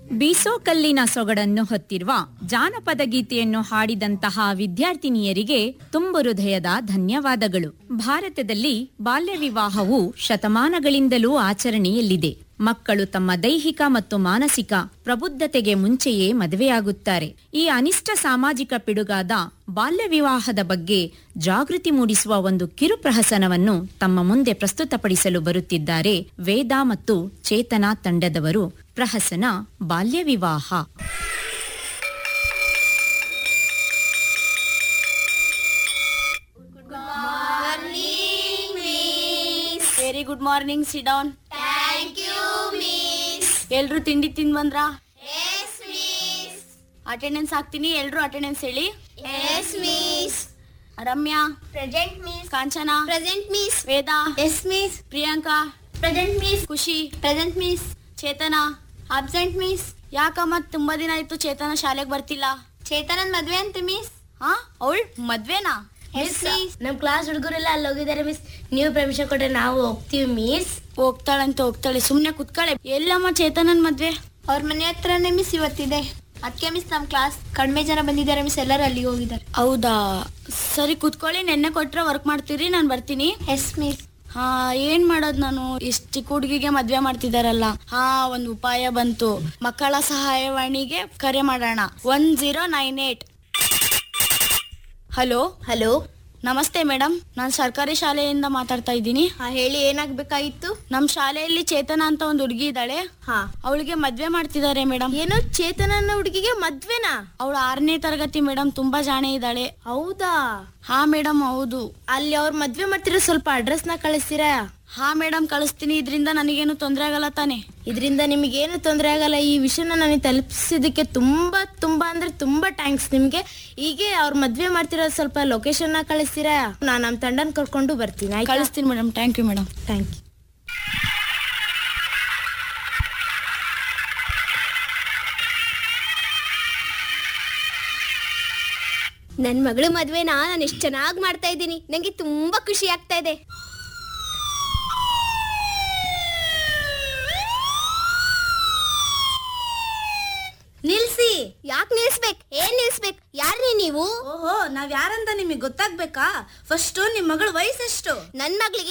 ಬೀಸೋಕಲ್ಲಿನ ಸೊಗಡನ್ನು ಹೊತ್ತಿರುವ ಜಾನಪದ ಗೀತೆಯನ್ನು ಹಾಡಿದಂತಹ ವಿದ್ಯಾರ್ಥಿನಿಯರಿಗೆ ತುಂಬು ಹೃದಯದ ಧನ್ಯವಾದಗಳು ಭಾರತದಲ್ಲಿ ಬಾಲ್ಯ ವಿವಾಹವು ಶತಮಾನಗಳಿಂದಲೂ ಆಚರಣೆಯಲ್ಲಿದೆ ಮಕ್ಕಳು ತಮ್ಮ ದೈಹಿಕ ಮತ್ತು ಮಾನಸಿಕ ಪ್ರಬುದ್ಧತೆಗೆ ಮುಂಚೆಯೇ ಮದುವೆಯಾಗುತ್ತಾರೆ ಈ ಅನಿಷ್ಟ ಸಾಮಾಜಿಕ ಪಿಡುಗಾದ ಬಾಲ್ಯ ವಿವಾಹದ ಬಗ್ಗೆ ಜಾಗೃತಿ ಮೂಡಿಸುವ ಒಂದು ಕಿರುಪ್ರಹಸನವನ್ನು ತಮ್ಮ ಮುಂದೆ ಪ್ರಸ್ತುತಪಡಿಸಲು ಬರುತ್ತಿದ್ದಾರೆ ವೇದ ಮತ್ತು ಚೇತನಾ ತಂಡದವರು ಪ್ರಹಸನ ಬಾಲ್ಯ ವಿವಾಹ very good morning sit down thank you miss ಎಲ್ರು ತಿಂಡಿ ತಿಂದ್ ಬಂದ್ರಾ ಎಸ್ ಮಿಸ್ ಅಟೆಂಡೆನ್ಸ್ ಹಾಕ್ತೀನಿ ಎಲ್ರು ಅಟೆಂಡೆನ್ಸ್ ಹೇಳಿ yes miss Ramya present miss Kanchana present miss Veda yes miss Priyanka present miss Khushi present miss Chetana absent miss ಯಾಕಮ್ಮ ತುಂಬಾ ದಿನ ಆಯ್ತು ಚೇತನ ಶಾಲೆಗೆ ಬರ್ತಿಲ್ಲ ಚೇತನನ್ ಮದ್ವೆ ಅಂತ ಮಿಸ್ ಹಾ ಅವಳು ಮದ್ವೆನಾ ಎಸ್ ಮಿಸ್ ನಮ್ ಕ್ಲಾಸ್ ಹುಡುಗರೆಲ್ಲ ಅಲ್ಲಿ ಹೋಗಿದ್ದಾರೆ ಮಿಸ್ ನೀವು ಪ್ರವೇಶ ಕೊಟ್ರೆ ನಾವು ಹೋಗ್ತೀವಿ ಮಿಸ್ ಹೋಗ್ತಾಳಂತ ಹೋಗ್ತಾಳೆ ಸುಮ್ನೆ ಕುತ್ಕಳೆ ಎಲ್ಲಮ್ಮ ಚೇತನನ್ ಮದ್ವೆ ಅವ್ರ ಮನೆ ಹತ್ರನೇ ಮಿಸ್ ಇವತ್ತಿದೆ ಅದಕ್ಕೆ ಮಿಸ್ ನಮ್ ಕ್ಲಾಸ್ ಕಡಿಮೆ ಜನ ಬಂದಿದ್ದಾರೆ ಮಿಸ್ ಎಲ್ಲರೂ ಅಲ್ಲಿಗೆ ಹೋಗಿದ್ದಾರೆ ಹೌದಾ ಸರಿ ಕುತ್ಕೊಳ್ಳಿ ನೆನ್ನೆ ಕೊಟ್ರೆ ವರ್ಕ್ ಮಾಡ್ತೀರಿ ನಾನು ಬರ್ತೀನಿ ಎಸ್ ಮಿಸ್ ಹಾ ಏನ್ ಮಾಡೋದ್ ನಾನು ಇಷ್ಟ್ ಚಿಕ್ಕ ಹುಡುಗಿಗೆ ಮದ್ವೆ ಮಾಡ್ತಿದಾರಲ್ಲ ಹಾ ಒಂದ್ ಉಪಾಯ ಬಂತು ಮಕ್ಕಳ ಸಹಾಯವಾಣಿಗೆ ಕರೆ ಮಾಡೋಣ one zero nine eight hello hello ನಮಸ್ತೆ ಮೇಡಮ್ ನಾನು ಸರ್ಕಾರಿ ಶಾಲೆಯಿಂದ ಮಾತಾಡ್ತಾ ಇದ್ದೀನಿ ಹಾ ಹೇಳಿ ಏನಾಗ್ಬೇಕಾಗಿತ್ತು ನಮ್ ಶಾಲೆಯಲ್ಲಿ ಚೇತನ ಅಂತ ಒಂದು ಹುಡುಗಿ ಇದ್ದಾಳೆ ಹಾ ಅವಳಿಗೆ ಮದ್ವೆ ಮಾಡ್ತಿದ್ದಾರೆ ಮೇಡಮ್ ಏನೋ ಚೇತನನ್ನ ಹುಡುಗಿಗೆ ಮದ್ವೆನಾ ಅವಳು ಆರನೇ ತರಗತಿ ಮೇಡಮ್ ತುಂಬಾ ಜಾಣೆ ಇದ್ದಾಳೆ ಹೌದಾ ಹಾ ಮೇಡಮ್ ಹೌದು ಅಲ್ಲಿ ಅವ್ರ ಮದ್ವೆ ಮಾಡ್ತಿರೋ ಸ್ವಲ್ಪ ಅಡ್ರೆಸ್ ನ ಕಳಿಸ್ತೀರಾ ಹಾ ಮೇಡಮ್ ಕಳಿಸ್ತೀನಿ ಇದರಿಂದ ನನಗೇನು ತೊಂದರೆ ಆಗಲ್ಲ ತಾನೆ ಇದರಿಂದ ನಿಮಗೇನು ತೊಂದರೆ ಆಗಲ್ಲ ಈ ವಿಷಯನ ನನಗೆ ತಲುಪಿಸಿದ್ದಕ್ಕೆ ತುಂಬಾ ತುಂಬಾ ಅಂದ್ರೆ ತುಂಬಾ ಥ್ಯಾಂಕ್ಸ್ ನಿಮ್ಗೆ ಹೀಗೆ ಅವ್ರ ಮದ್ವೆ ಮಾಡ್ತಿರೋ ಸ್ವಲ್ಪ ಲೊಕೇಶನ್ ನ ಕಳಿಸ್ತೀರಾ ನಾನು ನಮ್ಮ ತಂಡನ್ ಕರ್ಕೊಂಡು ಬರ್ತೀನಿ ಆಯ್ತಾ ಕಳಿಸ್ತೀನಿ madam thank you madam thank you ನನ್ನ ಮಗಳು ಮದ್ವೆನ ನಾನು ಎಷ್ಟು ಚೆನ್ನಾಗಿ ಮಾಡ್ತಾ ಇದ್ದೀನಿ ನಂಗೆ ತುಂಬಾ ಖುಷಿ ಆಗ್ತಾ ಇದೆ ನಿಲ್ಸಿ ಯಾಕೆ ನಿಲ್ಸ್ಬೇಕು ಏನ್ ನಿಲ್ಸ್ಬೇಕು ಯಾರ್ರೀ ನೀವು ಓಹೋ ನಾವ್ ಯಾರಂತ ನಿಮಗೆ ಗೊತ್ತಾಗ್ಬೇಕಾ ಫಸ್ಟ್ ನಿಮ್ ಮಗಳ ವಯಸ್ಸೆಷ್ಟು ನನ್ ಮಗಳಿಗೆ